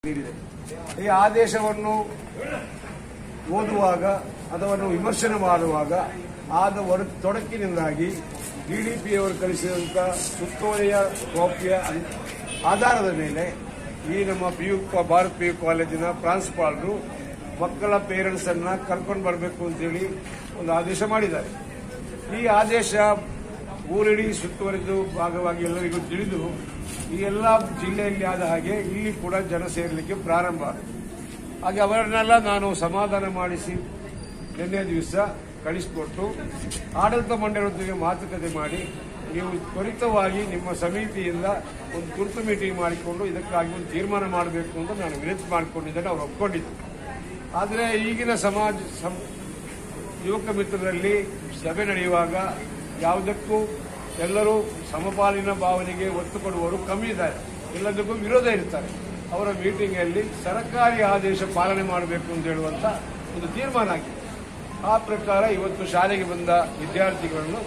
ನೀಡಿದೆ ಈ ಆದೇಶವನ್ನು ಓದುವಾಗ ಅಥವಾ ವಿಮರ್ಶನೆ ಮಾಡುವಾಗ ಆದ ಹೊರ ತೊಡಕಿನಿಂದಾಗಿ ಡಿಡಿಪಿಯವರು ಕಳಿಸಿದಂಥ ಸುತ್ತೋಲೆಯ ಕಾಪಿಯ ಅನ್- ಆಧಾರದ ಮೇಲೆ ಈ ನಮ್ಮ P U Bharat P U ಕಾಲೇಜಿನ ಪ್ರಾಂಶುಪಾಲರು ಮಕ್ಕಳ ಪೇರೆಂಟ್ಸ್ ಅನ್ನ ಕರ್ಕೊಂಡು ಬರಬೇಕು ಅಂತೇಳಿ ಒಂದು ಆದೇಶ ಮಾಡಿದ್ದಾರೆ ಈ ಆದೇಶ ಊರಿಡೀ ಸುತ್ತುವರಿದು ಭಾಗವಾಗಿ ಎಲ್ಲರಿಗೂ ತಿಳಿದು ಈ ಎಲ್ಲ ಜಿಲ್ಲೆಯಲ್ಲಿ ಆದ ಹಾಗೆ ಇಲ್ಲಿ ಕೂಡ ಜನ ಸೇರಲಿಕ್ಕೆ ಪ್ರಾರಂಭ ಆಗಿದೆ ಹಾಗೆ ಅವರನ್ನೆಲ್ಲ ನಾನು ಸಮಾಧಾನ ಮಾಡಿಸಿ ನಿನ್ನೆ ದಿವಸ ಕಳಿಸಿಕೊಟ್ಟು ಆಡಳಿತ ಮಂಡಳಿಯೊಂದಿಗೆ ಮಾತುಕತೆ ಮಾಡಿ ನೀವು ತ್ವರಿತವಾಗಿ ನಿಮ್ಮ ಸಮಿತಿಯಿಂದ ಒಂದು ತುರ್ತು ಮೀಟಿಂಗ್ ಮಾಡಿಕೊಂಡು ಇದಕ್ಕಾಗಿ ಒಂದು ತೀರ್ಮಾನ ಮಾಡಬೇಕು ಅಂತ ನಾನು ವಿನಂತಿ ಮಾಡಿಕೊಂಡಿದ್ದೇನೆ ಅವರು ಒಪ್ಕೊಂಡಿದ್ದರು ಆದರೆ ಈಗಿನ ಸಮಾಜ ಸಂ- ಯುವಕ ಮಿತ್ರರಲ್ಲಿ ಸಭೆ ನಡೆಯುವಾಗ ಯಾವುದಕ್ಕೂ ಎಲ್ಲರೂ ಸಮಪಾಲಿನ ಭಾವನೆಗೆ ಒತ್ತು ಕೊಡುವವರು ಕಮ್ಮಿ ಇದ್ದಾರೆ ಎಲ್ಲದಕ್ಕೂ ವಿರೋಧ ಇರ್ತಾರೆ ಅವರ ಮೀಟಿಂಗಲ್ಲಿ ಸರ್ಕಾರಿ ಆದೇಶ ಪಾಲನೆ ಮಾಡಬೇಕು ಅಂತ ಹೇಳುವಂತ ಒಂದು ತೀರ್ಮಾನ ಆಗಿದೆ ಆ ಪ್ರಕಾರ ಇವತ್ತು ಶಾಲೆಗೆ ಬಂದ ವಿದ್ಯಾರ್ಥಿಗಳನ್ನು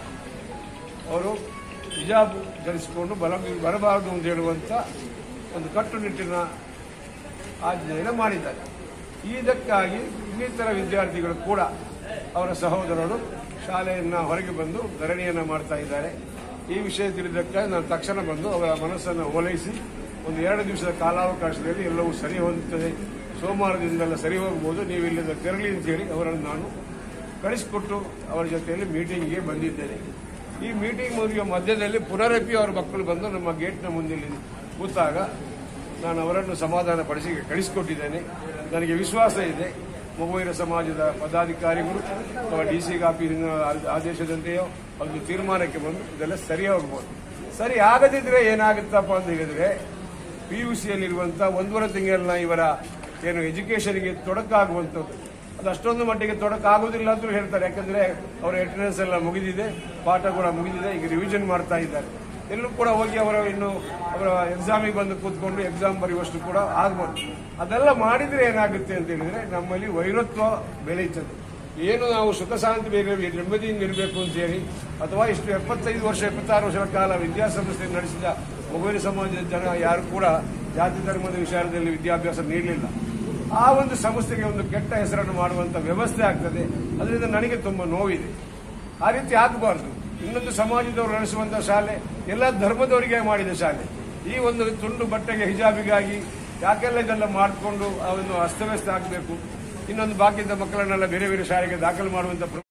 ಅವರು ಹಿಜಾಬ್ ಧರಿಸಿಕೊಂಡು ಬಲ ಬರಬಾರದು ಅಂತ ಹೇಳುವಂತ ಒಂದು ಕಟ್ಟುನಿಟ್ಟಿನ ಆಜ್ಞೆಯನ್ನು ಮಾಡಿದ್ದಾರೆ ಇದಕ್ಕಾಗಿ ಇನ್ನಿತರ ವಿದ್ಯಾರ್ಥಿಗಳು ಕೂಡ ಅವರ ಸಹೋದರರು ಶಾಲೆಯನ್ನ ಹೊರಗೆ ಬಂದು ಧರಣಿಯನ್ನ ಮಾಡ್ತಾ ಇದ್ದಾರೆ ಈ ವಿಷಯ ತಿಳಿದಕ್ಕಾಗಿ ನಾನು ತಕ್ಷಣ ಬಂದು ಅವರ ಮನಸ್ಸನ್ನು ಓಲೈಸಿ ಒಂದು ಎರಡು ದಿವಸದ ಕಾಲಾವಕಾಶದಲ್ಲಿ ಎಲ್ಲವೂ ಸರಿ ಹೋಗುತ್ತದೆ ಸೋಮವಾರದಿಂದೆಲ್ಲ ಸರಿ ಹೋಗಬಹುದು ನೀವು ಇಲ್ಲಿಂದ ತೆರಳಿ ಅಂತ ಹೇಳಿ ಅವರನ್ನು ನಾನು ಕಳಿಸಿಕೊಟ್ಟು ಅವರ ಜೊತೆಯಲ್ಲಿ ಮೀಟಿಂಗ್ಗೆ ಬಂದಿದ್ದೇನೆ ಈ ಮೀಟಿಂಗ್ ಮುಗಿಯುವ ಮಧ್ಯದಲ್ಲಿ ಪುನರಪಿ ಅವರ ಮಕ್ಕಳು ಬಂದು ನಮ್ಮ ಗೇಟ್ನ ಮುಂದೆ ಇಲ್ಲಿ ಕೂತಾಗ ನಾನು ಅವರನ್ನು ಸಮಾಧಾನ ಪಡಿಸಿ ಕಳಿಸಿಕೊಟ್ಟಿದ್ದೇನೆ ನನಗೆ ವಿಶ್ವಾಸ ಇದೆ ಮಗುವಿನ ಸಮಾಜದ ಪದಾಧಿಕಾರಿಗಳು ಅಥವಾ ಡಿ ಸಿ ಆಫೀಸಿನ ಆದೇಶದಂತೆಯೋ ಒಂದು ತೀರ್ಮಾನಕ್ಕೆ ಬಂದು ಇದೆಲ್ಲ ಸರಿ ಹೋಗ್ಬೋದು ಸರಿ ಆಗದಿದ್ರೆ ಏನಾಗುತ್ತಪ್ಪ ಅಂತ ಹೇಳಿದ್ರೆ ಪಿ ಯು ಸಿಯಲ್ಲಿರುವಂತಹ ಒಂದೂವರೆ ತಿಂಗಳನ್ನ ಇವರ ಏನು ಎಜುಕೇಷನ್ಗೆ ತೊಡಕಾಗುವಂಥದ್ದು ಅದು ಅಷ್ಟೊಂದು ಮಟ್ಟಿಗೆ ತೊಡಕಾಗುವುದಿಲ್ಲ ಅಂತ ಹೇಳ್ತಾರೆ ಯಾಕಂದ್ರೆ ಅವರ ಅಟೆಂಡೆನ್ಸ್ ಎಲ್ಲ ಮುಗಿದಿದೆ ಪಾಠ ಕೂಡ ಮುಗಿದಿದೆ ಈಗ ರಿವಿಷನ್ ಮಾಡ್ತಾ ಇದ್ದಾರೆ ಎಲ್ಲೂ ಕೂಡ ಹೋಗಿ ಅವರ ಇನ್ನು ಅವರ ಎಕ್ಸಾಮಿಗೆ ಬಂದು ಕೂತ್ಕೊಂಡು ಎಕ್ಸಾಮ್ ಬರೆಯುವಷ್ಟು ಕೂಡ ಆಗ್ಬೋದು ಅದೆಲ್ಲ ಮಾಡಿದ್ರೆ ಏನಾಗುತ್ತೆ ಅಂತ ಹೇಳಿದ್ರೆ ನಮ್ಮಲ್ಲಿ ವೈರತ್ವ ಬೆಳೆಯುತ್ತದೆ ಏನು ನಾವು ಸುಖ ಶಾಂತಿ ಬೇರೆ ನೆಮ್ಮದಿಯಿಂದ ಇರಬೇಕು ಅಂತ ಹೇಳಿ ಅಥವಾ ಇಷ್ಟು ಎಪ್ಪತ್ತೈದು ವರ್ಷ ಎಪ್ಪತ್ತಾರು ವರ್ಷಗಳ ಕಾಲ ವಿದ್ಯಾಸಂಸ್ಥೆ ನಡೆಸಿದ ಮಗುವಿನ ಸಮಾಜದ ಜನ ಯಾರು ಕೂಡ ಜಾತಿ ಧರ್ಮದ ವಿಚಾರದಲ್ಲಿ ವಿದ್ಯಾಭ್ಯಾಸ ನೀಡಲಿಲ್ಲ ಆ ಒಂದು ಸಂಸ್ಥೆಗೆ ಒಂದು ಕೆಟ್ಟ ಹೆಸರನ್ನು ಮಾಡುವಂತ ವ್ಯವಸ್ಥೆ ಆಗ್ತದೆ ಅದರಿಂದ ನನಗೆ ತುಂಬಾ ನೋವಿದೆ ಆ ರೀತಿ ಆಗಬಾರ್ದು ಇನ್ನೊಂದು ಸಮಾಜದವರು ನಡೆಸುವಂತಹ ಶಾಲೆ ಎಲ್ಲ ಧರ್ಮದವರಿಗೆ ಮಾಡಿದ ಶಾಲೆ ಈ ಒಂದು ತುಂಡು ಬಟ್ಟೆಗೆ ಹಿಜಾಬಿಗಾಗಿ ಯಾಕೆಲ್ಲ ಇದೆಲ್ಲ ಮಾಡಿಕೊಂಡು ಅವನ್ನು ಅಸ್ತವ್ಯಸ್ತ ಆಗಬೇಕು ಇನ್ನೊಂದು ಬಾಕಿದ್ದ ಮಕ್ಕಳನ್ನೆಲ್ಲ ಬೇರೆ ಬೇರೆ ಶಾಲೆಗೆ ದಾಖಲು ಮಾಡುವಂತ ಪ್ರ-